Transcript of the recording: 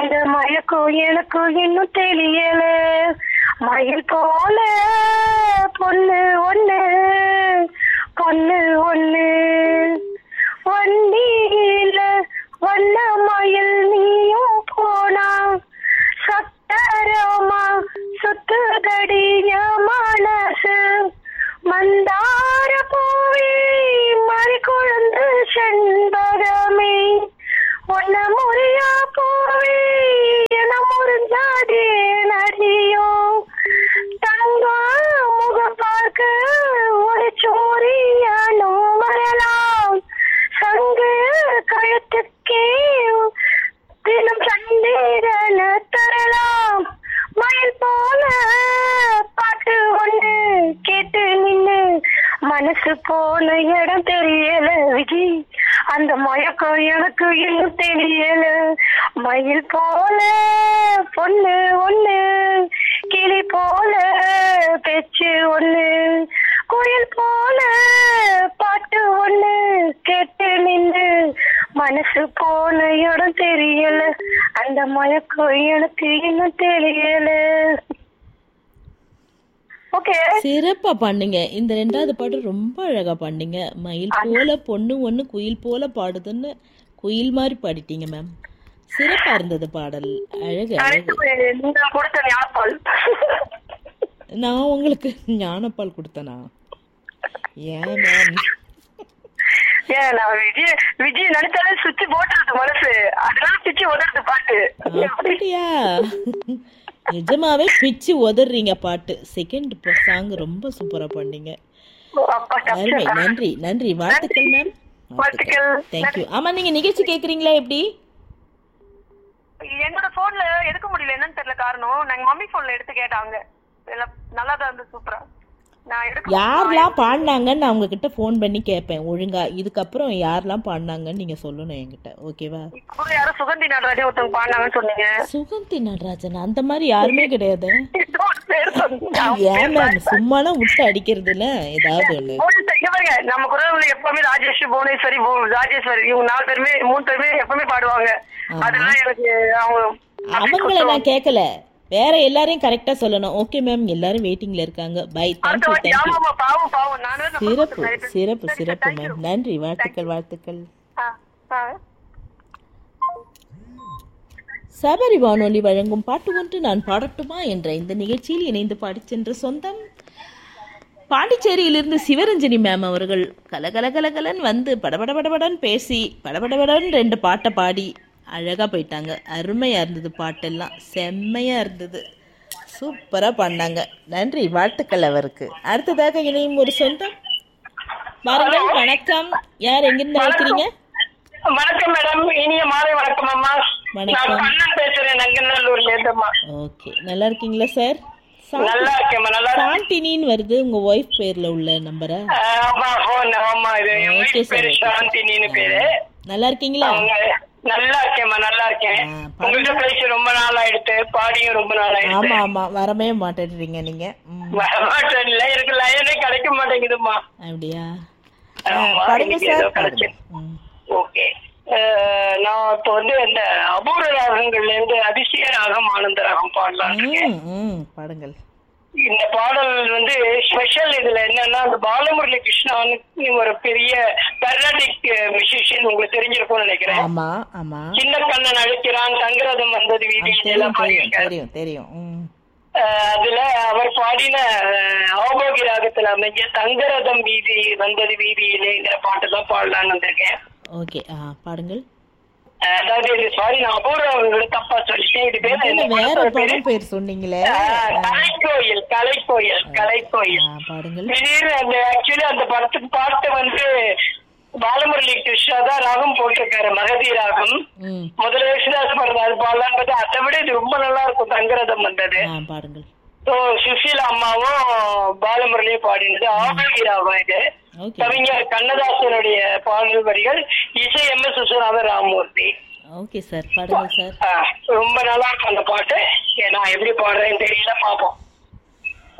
அந்த மயக்கம் எனக்கு இன்னும் தெரியல மயில் போல பொண்ணு ஒண்ணு பொண்ணு ஒண்ணு வண்டியில வண்ண மயில் நீயும் போனா சத்தரமா சுத்துதடி என் மனசு மந்தார பூவே மறி குழந்து செண்பகமே ஒன்ன முறையா போவே என முறிஞ்சாதே நதியோ தங்க முகம் பார்க்க ஒரு சோரியானும் வரலாம் சங்கு கழுத்துக்கே தினம் சண்டேரன தரலாம் மயில் போல பாட்டு ஒண்ணு கேட்டு நின்னு மனசு போன இடம் தெரியல விஜி அந்த மயக்கம் எனக்கு இன்னும் தெரியல மயில் போல பொண்ணு ஒண்ணு கிளி போல பேச்சு ஒண்ணு குயில் போல பாட்டு ஒண்ணு கேட்டு நின்னு மனசு போன இடம் தெரியல அந்த மயக்கம் எனக்கு இன்னும் தெரியல ஓகே சிறப்பா பண்ணீங்க இந்த ரெண்டாவது பாட்டு ரொம்ப அழகா பண்ணீங்க மயில் போல பொண்ணு ஒண்ணு குயில் போல பாடுதுன்னு குயில் மாதிரி பாடிட்டீங்க மேம் சிறப்பா இருந்தது பாடல் அழகு அழகு நீங்க கொடுத்த ஞாபகம் நான் உங்களுக்கு ஞானப்பால் கொடுத்தனா ஏன் மேம் ஏன் நான் விஜய் விஜய் நினைச்சாலே சுவிட்ச் போட்டுருது மனசு அதனால பிச்சு உதறது பாட்டு அப்படியா நிஜமாவே பிச்சு உதறீங்க பாட்டு செகண்ட் சாங் ரொம்ப சூப்பரா பண்ணீங்க அப்பா அருமை நன்றி நன்றி வாழ்த்துக்கள் மேம் வாழ்த்துக்கள். தேங்க்யூ ஆமா நீங்க நிகழ்ச்சி கேக்குறீங்களா எப்படி என்னோட போன்ல எடுக்க முடியல என்னன்னு தெரியல காரணம் நாங்க மம்மி போன்ல எடுத்து கேட்டாங்க எல்லாம் நல்லா தான் இருந்து சூப்பரா நான் எடுக்க யாரெல்லாம் பாடினாங்கன்னு நான் உங்ககிட்ட ஃபோன் பண்ணி கேட்பேன் ஒழுங்கா இதுக்கப்புறம் யாரெல்லாம் பாடினாங்கன்னு நீங்க சொல்லணும் என்கிட்ட ஓகேவா இப்ப கூட யாரும் சுகந்தி நடராஜே ஒருத்தவங்க பாடினாங்கன்னு சொன்னீங்க சுகந்தி நடராஜன் அந்த மாதிரி யாருமே கிடையாது ஏதோ ஒரு பேர் சொன்னீங்க. ஏன் மேம் சும்மாலாம் விட்டு அடிக்கிறதுல ஏதாவது ஒண்ணு போலீஸ் இங்க பாருங்க நம்ம குரல்ல எப்பவுமே ராஜேஷ் புவனேஸ்வரி பு- ராஜேஸ்வரி இவங்க நாலு பேருமே மூணு பேருமே எப்பவுமே பாடுவாங்க அதெல்லாம் எனக்கு அவங்க அவங்கள நான் கேட்கல வேற எல்லாரையும் கரெக்டா சொல்லணும் ஓகே மேம் எல்லாரும் வெயிட்டிங்ல இருக்காங்க பை அடுத்த தேங்க்யூ வாட்டி தேங்க்யூ ஆமாமா பாவம் பாவம் நானே நம்ம சிறப்பு கொடுத்த நிறைய சிறப்பு பேர். சிறப்பு Thank you. மேம் நன்றி வாழ்த்துக்கள் வாழ்த்துக்கள் ஆ, ஆ. சபரி வானொலி வழங்கும் பாட்டு ஒன்று நான் பாடட்டுமா என்ற இந்த நிகழ்ச்சியில் இணைந்து பாடிச் சென்ற சொந்தம் பாண்டிச்சேரியிலிருந்து சிவரஞ்சனி மேம் அவர்கள் கலகல கலகலன் வந்து படபட படபடன்னு பேசி படபடபடன்னு ரெண்டு பாட்டை பாடி அழகா போயிட்டாங்க அருமையா இருந்தது பாட்டெல்லாம் செம்மையா இருந்தது சூப்பரா பண்ணாங்க நன்றி வாழ்த்துக்கள் அவருக்கு அடுத்ததாக இணையும் ஒரு சொந்தம் வாருங்கள் வணக்கம் யார் எங்கிருந்து அழைக்கிறீங்க வணக்கம் மேடம் இனிய மாலை வணக்கம் அம்மா வணக்கம். நான் கண்ணன் பேசுறேன் நங்கநல்லூர்ல இருந்தம்மா ஓகே நல்லா இருக்கீங்களா சார் நல்லா இருக்கேம்மா நல்லா இருக்கேன். சாந்தினின்னு வருது உங்க ஒய்ஃப் பேர்ல உள்ள நம்பரா ஆ, ஆமா phone, ஆமா இது என் Okay, wife sir, பேரு okay, sir. சாந்தினின்னு பேரு நல்லா இருக்கீங்களா அவங்க நல்லா இருக்கேம்மா நல்லா இருக்கேன் ஆ, உங்கள்கிட்ட பேசி ரொம்ப நாள் ஆயிடுத்து பாடியும் ரொம்ப நாள் ஆயிடுத்து ஆமா ஆமா வரவே மாட்டேன்றீங்க நீங்க ம், வரமாட்டேன் இல்ல எனக்கு லைனே கிடைக்க மாட்டேங்குதும்மா அப்படியா ஆமா, பாடுங்க இன்னைக்கு சார் ஏதோ பாடுங்க கிடைச்சு. ம். ஓகே நான் இப்போ வந்து இந்த அபூர்வ ராகங்கள்ல இருந்து அதிசய ராகம் ஆனந்த ராகம் பாடலாம் ம், ம், பாடுங்கள் இந்த பாடல் வந்து ஸ்பெஷல் இதுல என்னன்னா அந்த பாலமுரளி கிருஷ்ணான்னு ஒரு பெரிய கர்நாடிக் மியூசிஷியன் உங்களுக்கு தெரிஞ்சிருக்கும்னு நினைக்கிறேன் ஆமா ஆமா சின்ன கண்ணன் அழைக்கிறான் தங்கரதம் வந்தது ஆ, வீதி தெரியும் எல்லாம் தெரியும் பாடியிருக்காரு தெரியும் தெரியும் ம். அஹ் அதுல அவர் பாடின அஹ், ஆபோகி ராகத்துல அமைஞ்ச தங்கரதம் வீதி வந்தது வீதியிலேங்கிற பாட்டு தான் பாடலான்னு வந்திருக்கேன் ஓகே ஆ பாடுங்கள் அஹ், அதாவது இது சாரி நான் அபூர்வங்களை தப்பா சொல்லிட்டேன் இது பேர் என்ன இந்த வேற படத்தோட பேரு படம் பேர் சொன்னீங்களே அஹ், கலைக்கோயில் கலைக்கோயில் கலைக்கோயில் ஆ, பாடுங்கள் திடீர்னு அந்த ஆக்சுவலி அந்த படத்துக்கு பாட்டு வந்து பாலமுரளி கிருஷ்ணா தான் ராகம் போட்டிருக்காரு மகதி ராகம் ம் முதல்ல யேசுதாஸ் பாடுறது அது பாடலான்னு பார்த்தா அதை விட இது ரொம்ப நல்லா இருக்கும் தங்கரதம் வந்தது ஆ பாடுங்கள் ஸோ சுசீலா அம்மாவும் பாலமுரளியும் பாடினது ஆரோக்கிய ராகம் இது ஓகே கவிஞர் கண்ணதாசனுடைய பாடல் வரிகள் இசை M S Viswanatha Ramamoorthy okay sir பாடுங்கள் சார் ஆ, ரொம்ப நல்லா இருக்கும் அந்த பாட்டு நான் எப்படி பாடுறேன்னு தெரியல பார்ப்போம்